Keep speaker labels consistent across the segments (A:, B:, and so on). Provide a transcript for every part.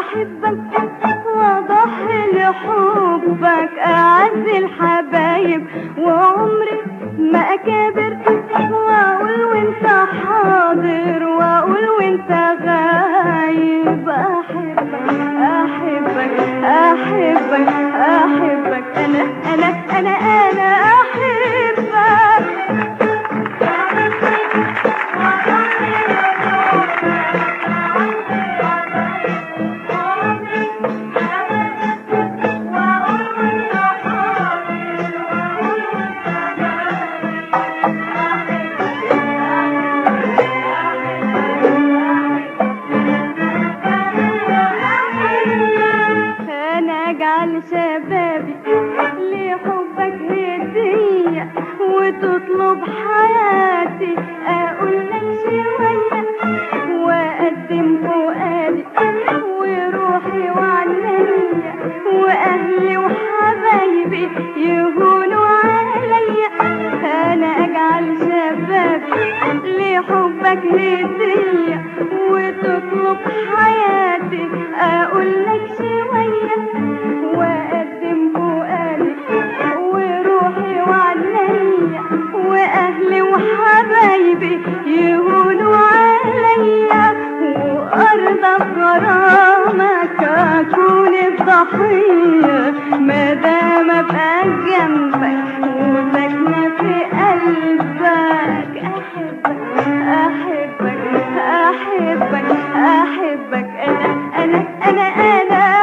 A: احبك واضحي لحبك اعز الحبايب وعمري ما اكابر واقول وانت حاضر واقول وانت غايب احبك احبك احبك احبك انا انا انا انا احبك انا اجعل شبابي لحبك هدية وتطلب حياتي اقول لك شوية واقدم فؤادي وروحي وعنيا واهلي وحبايبي يهونوا عليا انا اجعل شبابي لحبك هدية وتطلب حياتي اقول لك شوية واقدم فؤادي وروحي وعنيا واهلي وحبايبي يهونوا عليا وارضى بغرامك اكون الضحية ما دام ابقى جنبك وساكنة في قلبك احبك احبك احبك احبك انا انا انا انا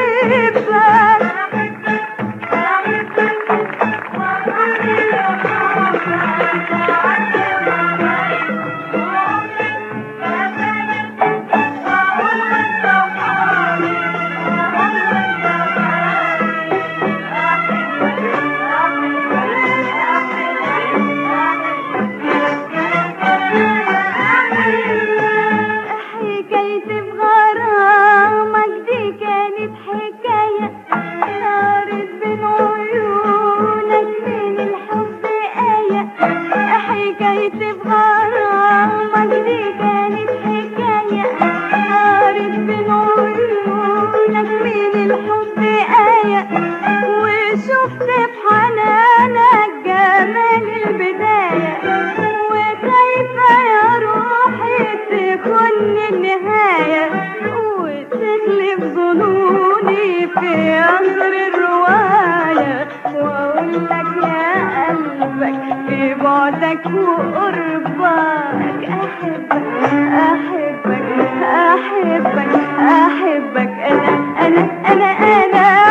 A: حكايتي بغرامك دي كانت حكاية صارت بين عيونك من الحب آية حكايتي بغرامك دي كانت حكاية صارت بين عيونك من الحب آية وشفت بحنانك جمال البداية وخايفة يا روحي تكون النهاية وتغلب ظنوني في أمر الرواية وأقول لك يا قلبك في بعدك وقربك أحبك أحبك أحبك أحبك أنا أنا أنا أنا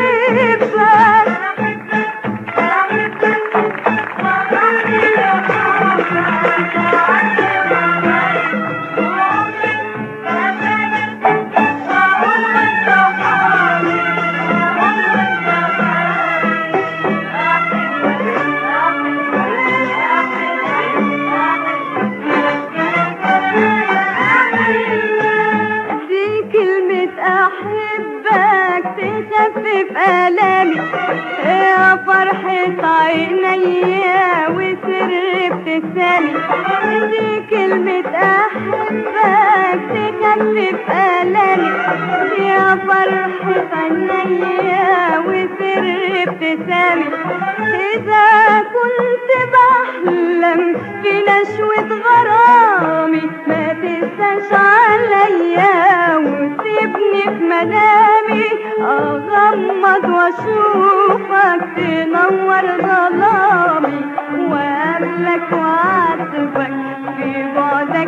A: دي كلمة أحبك تخفف آلامي يا فرحة عينيا وسر ابتسامي دي كلمة أحبك تخفف آلامي يا فرحة عينيا وسر ابتسامي إذا كنت بحلم في نشوة غرامي ما تنساش عليا وتسيبني في منامي أغمض وأشوفك تنور ظلامي وأقابلك وأعاتبك في بعدك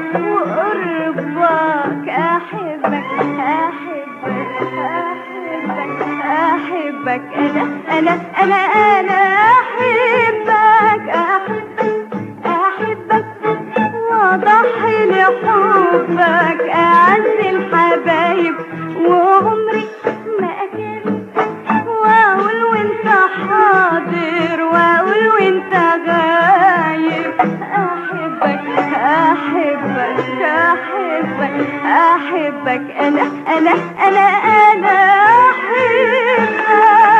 A: وقربك أحبك أحبك أحبك أحبك أنا أنا أنا أنا أحبك أحبك أحبك وأضحي لحبك أعز الحبايب وعمري ما أكل وأقول وأنت حاضر وأقول وأنت غايب أحبك أحبك أحبك أحبك أنا أنا أنا أنا أحبك